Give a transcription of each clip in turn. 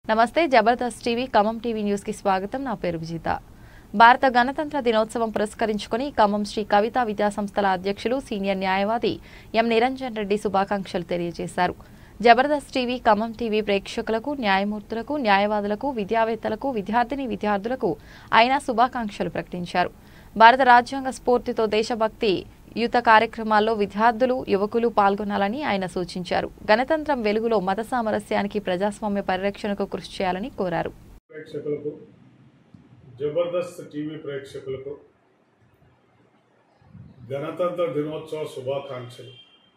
నమస్తే Jabardasth TV Khammam TV news కి స్వాగతం నా పేరు విజిత భారత గణతంత్ర దినోత్సవం పురస్కరించుకొని ఖమ్మం శ్రీ కవితా విద్యా సంస్థల అధ్యక్షులు సీనియర్ న్యాయవాది ఎం నిరంజన్ రెడ్డి శుభాకాంక్షలు తెలియజేశారు జబర్దస్త్ టీవీ ఖమ్మం టీవీ ప్రేక్షకులకు న్యాయమూర్తులకు న్యాయవాదులకు విద్యావేత్తలకు విద్యార్థిని విద్యార్థులకు ఆయన శుభాకాంక్షలు ప్రకటించారు భారత రాజ్యాంగ స్ఫూర్తితో దేశభక్తి యుత కార్యక్రమాల్లో విద్యార్థులు యువకులు పాల్గొనాలని ఆయన సూచించారు గణతంత్రం వెలుగులో మత సామరస్యానికి ప్రజాస్వామ్య పరిరక్షణకు కృషి చేయాలని కోరారు ప్రేక్షకులకు జబర్దస్త్ టీవీ ప్రేక్షకులకు గణతంత్ర దినోత్సవ శుభాకాంక్షలు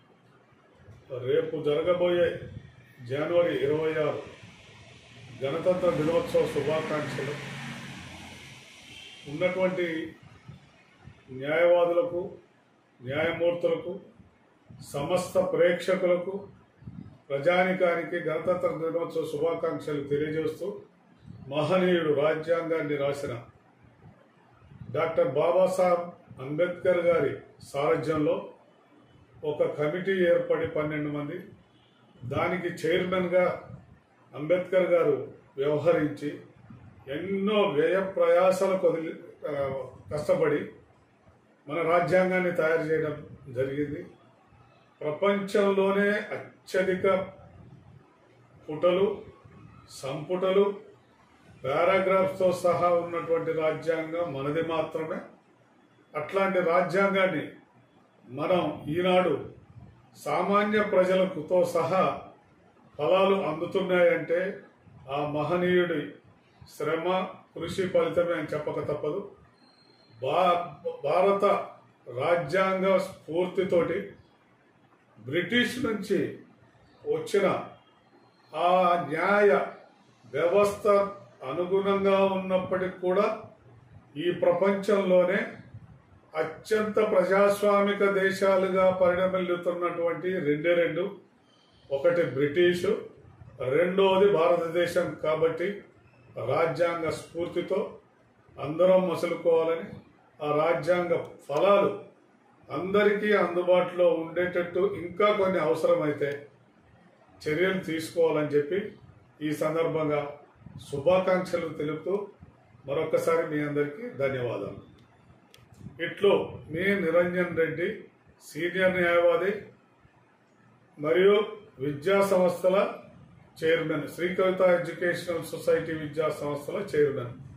రేపు జరగబోయే జనవరి ఇరవై ఆరు గణతంత్ర దినోత్సవ శుభాకాంక్షలు ఉన్నటువంటి న్యాయవాదులకు న్యాయమూర్తులకు సమస్త ప్రేక్షకులకు ప్రజానికానికి గణతంత్ర దినోత్సవ శుభాకాంక్షలు తెలియజేస్తూ మహనీయుడు రాజ్యాంగాన్ని రాసిన డాక్టర్ బాబాసాహెబ్ అంబేద్కర్ గారి సారథ్యంలో ఒక కమిటీ ఏర్పడి పన్నెండు మంది దానికి చైర్మన్గా అంబేద్కర్ గారు వ్యవహరించి ఎన్నో వ్యయ ప్రయాసాలకు వదిలి ఆ, కష్టపడి మన రాజ్యాంగాన్ని తయారు చేయడం జరిగింది ప్రపంచంలోనే అత్యధిక పుటలు సంపుటలు పారాగ్రాఫ్స్తో సహా ఉన్నటువంటి రాజ్యాంగం మనది మాత్రమే అట్లాంటి రాజ్యాంగాన్ని మనం ఈనాడు సామాన్య ప్రజలకుతో సహా ఫలాలు అందుతున్నాయంటే ఆ మహనీయుడి శ్రమ కృషి ఫలితమే అని చెప్పక తప్పదు భా భారత రాజ్యాంగ స్ఫూర్తితోటి బ్రిటిష్ నుంచి వచ్చిన ఆ న్యాయ వ్యవస్థ అనుగుణంగా ఉన్నప్పటికి కూడా ఈ ప్రపంచంలోనే అత్యంత ప్రజాస్వామిక దేశాలుగా పరిణమిల్లుతున్నటువంటి రెండే రెండు ఒకటి బ్రిటిషు రెండవది భారతదేశం కాబట్టి రాజ్యాంగ స్ఫూర్తితో అందరం మసులుకోవాలని ఆ రాజ్యాంగ ఫలాలు అందరికీ అందుబాటులో ఉండేటట్టు ఇంకా కొన్ని అవసరమైతే చర్యలు తీసుకోవాలని చెప్పి ఈ సందర్భంగా శుభాకాంక్షలు తెలుపుతూ మరొకసారి మీ అందరికీ ధన్యవాదాలు ఇట్లు మీ నిరంజన్ రెడ్డి సీనియర్ న్యాయవాది మరియు విద్యా సంస్థల chairman Sri Kavitha educational society విద్యా సంస్థల చైర్మన్